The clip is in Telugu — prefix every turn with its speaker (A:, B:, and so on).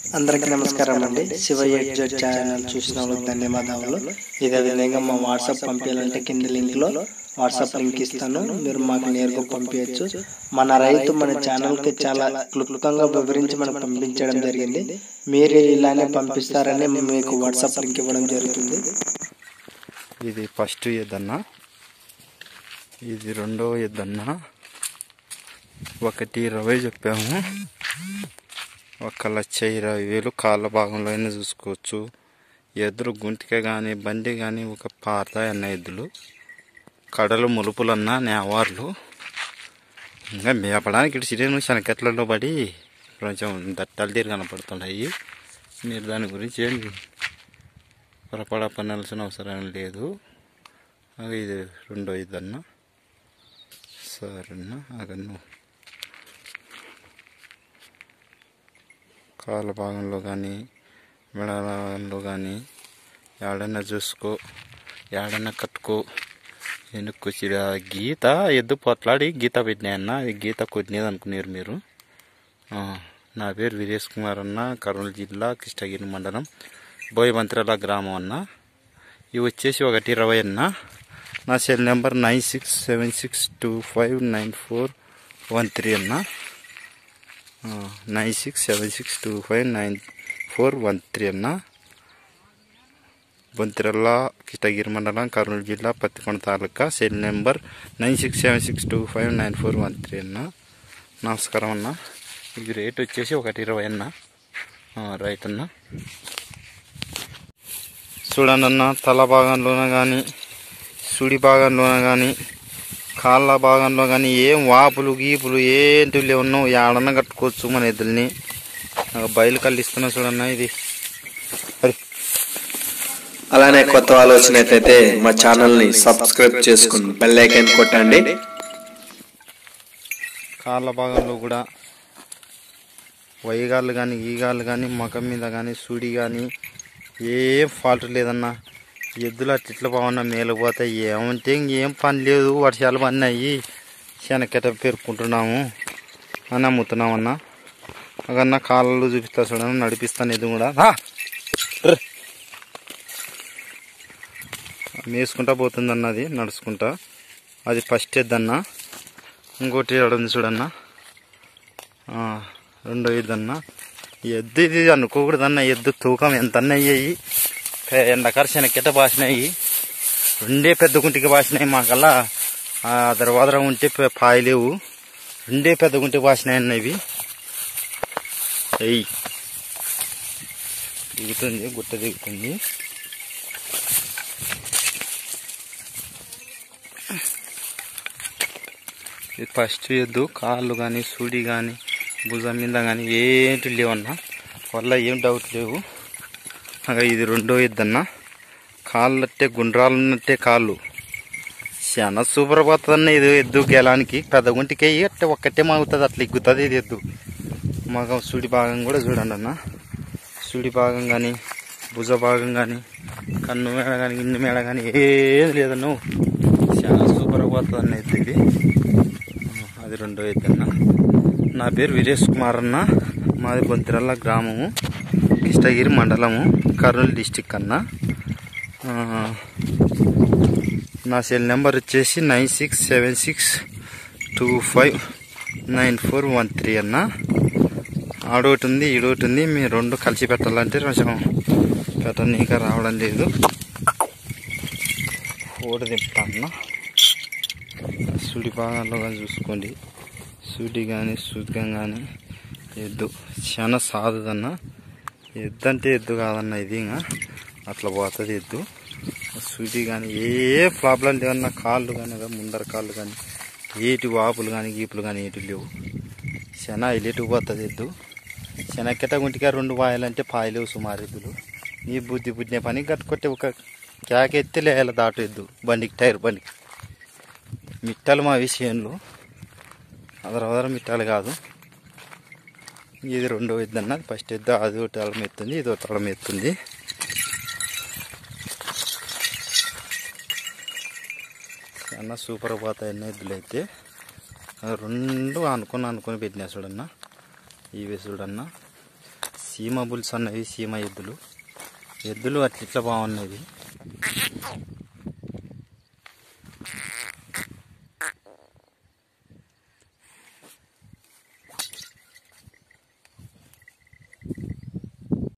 A: అందరికీ నమస్కారం అండి శివ ఎడ్జెడ్ ఛానల్ చూసిన వాళ్ళకి ధన్యవాదాలు ఇదే విధంగా మా వాట్సాప్ పంపించాలంటే కింద లింక్ లో వాట్సాప్ లింక్ ఇస్తాను మీరు మాకు నేరుగా పంపించచ్చు మన రైతు మన ఛానల్ కి చాలా క్లుప్తంగా వివరించి మనకు పంపించడం జరిగింది మీరు ఇలానే పంపిస్తారని మీకు వాట్సాప్ లింక్ ఇవ్వడం జరుగుతుంది
B: ఇది ఫస్ట్ ఎద్దన్న ఇది రెండో ఎద్దన్న ఒకటి ఇరవై చెప్పాము ఒక లక్ష ఇరవై వేలు కాళ్ళ భాగంలో అయినా చూసుకోవచ్చు ఎదురు గుంటిక కానీ బండి కానీ ఒక పారతాయి అన్న ఎద్దులు కడలు ములుపులన్నా నేవార్లు ఇంకా మేపడానికి ఇటు సిరేను శనకెట్లలో పడి కొంచెం దట్టాలు తీరు కనపడుతున్నాయి మీరు దాని గురించి ఏం పొరపాటు పనాల్సిన అవసరం లేదు అది ఇది రెండో ఇదన్న సరేనా అదన్ను కాళ్ళ భాగంలో కానీ మెడ భాగంలో కానీ ఏడన్నా చూసుకో ఏడన్నా కట్టుకో వెనుక్కొచ్చి గీత ఎద్దు పొట్లాడి గీత పెట్టినాయన్న అది గీత కొట్టినది అనుకున్నారు మీరు ఆ, నా పేరు వీరేష్ కుమార్ అన్న కర్నూలు జిల్లా కృష్ణగిరి మండలం బోయమంత్రాల గ్రామం అన్న ఇవి వచ్చేసి ఒకటి ఇరవై అన్న నా cell number nine six seven six two five nine four one three అన్న nine six seven six two five nine four one three అన్న బొంతిరల్ల కిష్టగిరి మండలం కర్నూలు జిల్లా Pattikonda taluka cell number nine six seven six two five nine four one three అన్న నమస్కారం అన్న ఇది రేట్ వచ్చేసి ఒకటి ఇరవై అన్న ఆ, రైట్ అన్న చూడండి అన్న తల భాగంలోన కానీ సుడి భాగంలోన కానీ కాళ్ళ భాగంలో కానీ ఏం వాపులు గీపులు ఏంటి లేవున్నావు ఏడన్నా కట్టుకోవచ్చు మన ఎద్దుల్ని నాకు బయలు కల్లిస్తున్నా చూడన్న ఇది అరే
C: అలానే కొత్త ఆలోచన అయితే మా ఛానల్ ని సబ్స్క్రైబ్ చేసుకుని బెల్ ఐకాన్ కొట్టండి
B: కాళ్ళ భాగంలో కూడా వైగాళ్ళు కానీ ఈగాళ్ళు కానీ మకం మీద కానీ సుడి కానీ ఏం ఫాల్ట్ లేదన్నా ఎద్దులు అట్లా బాగున్నా మేలుకుపోతాయి ఏమంటే ఇంకేం పని లేదు వర్షాలు పడినాయి శనక్కెట పేర్కొంటున్నాము అని అమ్ముతున్నామన్నా అదన్నా కాళ్ళు చూపిస్తా చూడను నడిపిస్తాను ఇది కూడా రా. ర్ర. మేసుకుంటా పోతుంది అన్నది నడుచుకుంటా అది ఫస్ట్ ఎద్దన్నా ఇంకోటి ఏడు ఉంది చూడన్నా ఆ, రెండో ఇదన్నా ఎద్దు ఇది అనుకోకూడదన్న ఎద్దు తూకం ఎంత అయ్యాయి ఎండకర్షణ కిట బాసినాయి రెండే పెద్ద గుంటికి బాసినాయి మాకల్లా ఆ దర్వాదర ఉంటే ప- పాయలేవు రెండే పెద్ద గుంటికి బాసినాయి అన్న ఇవి ఎయ్యి దిగుతుంది గుట్ట దిగుతుంది ఇది ఫస్ట్ ఎద్దు కాళ్ళు కానీ సుడి కానీ భుజం మీద కానీ ఏంటి లేవన్నా వల్ల ఏం డౌట్ లేవు అగా ఇది రెండో ఎద్దు అన్న కాళ్ళట్టే గుండ్రాలు ఉన్నట్టే కాళ్ళు చాలా సూపర్ పోతుంది ఇది ఎద్దు గెలానికి పెద్ద గుంటికి అయ్యి అట్టే ఒక్కటే మాగుతుంది అట్లా ఎగ్గుతుంది ఇది ఎద్దు మగం సుడి భాగం కూడా చూడండి అన్న సుడి భాగం కానీ భుజ భాగం కానీ కన్ను మేడ కానీ ఇన్ని మేడ కానీ ఏం లేదన్ను చాలా సూపర్ పోతుంది అన్న ఎద్దు ఇది అది రెండో ఎద్దు అన్న నా పేరు వీరేష్ కుమార్ అన్న మాది బొంతిరల్ల గ్రామము కృష్ణగిరి మండలము కర్నూలు డిస్టిక్ అన్న ఆ, నా సెల్ నెంబర్ వచ్చేసి nine six seven six two five nine four one three అన్న ఆడోటి ఉంది ఈడోటి ఉంది మీరు రెండు కలిసి పెట్టాలంటే కొంచెం పెట్టనీక రావడం లేదు ఓడి దింపుతా అన్న సుడి భాగాల్లో కానీ చూసుకోండి సుడి కానీ సుఖం కానీ ఎద్దు చాలా సాదుదన్న ఎద్దు అంటే ఎద్దు కాదన్న ఇది ఇంకా అట్లా పోతుంది ఎద్దు సుడి కానీ ఏ ప్రాబ్లం లేవన్న కాళ్ళు కానీ అదే ముందర కాళ్ళు కానీ ఏటి వాపులు కానీ గీపులు కానీ ఏటి లేవు శన ఇలేటు పోతుంది ఎద్దు శనక్కెట గుంటిగా రెండు పాయలంటే పాయలేవు సుమారు ఎద్దులు నీ బుద్ధి పుట్టిన పని కట్టుకొట్టే ఒక కేక ఎత్తి లేయాలి దాటు ఎద్దు బండికి టైర్ బండికి మిట్టలు మా విషయంలో అదర అదర మిట్టాలు కాదు ఇది రెండో ఎద్దు అన్న ఫస్ట్ ఎద్దు అది ఒకటి తలం ఎత్తుంది ఇది ఒక తలం ఎత్తుంది అన్న సూపర్ పోతాయి అన్న ఎద్దులు అయితే అది రెండు అనుకుని అనుకుని పెట్టినా చూడన్న ఇవి చూడన్న సీమ బుల్స్ అన్నవి సీమ ఎద్దులు ఎద్దులు అట్లా ఇట్లా బాగున్నది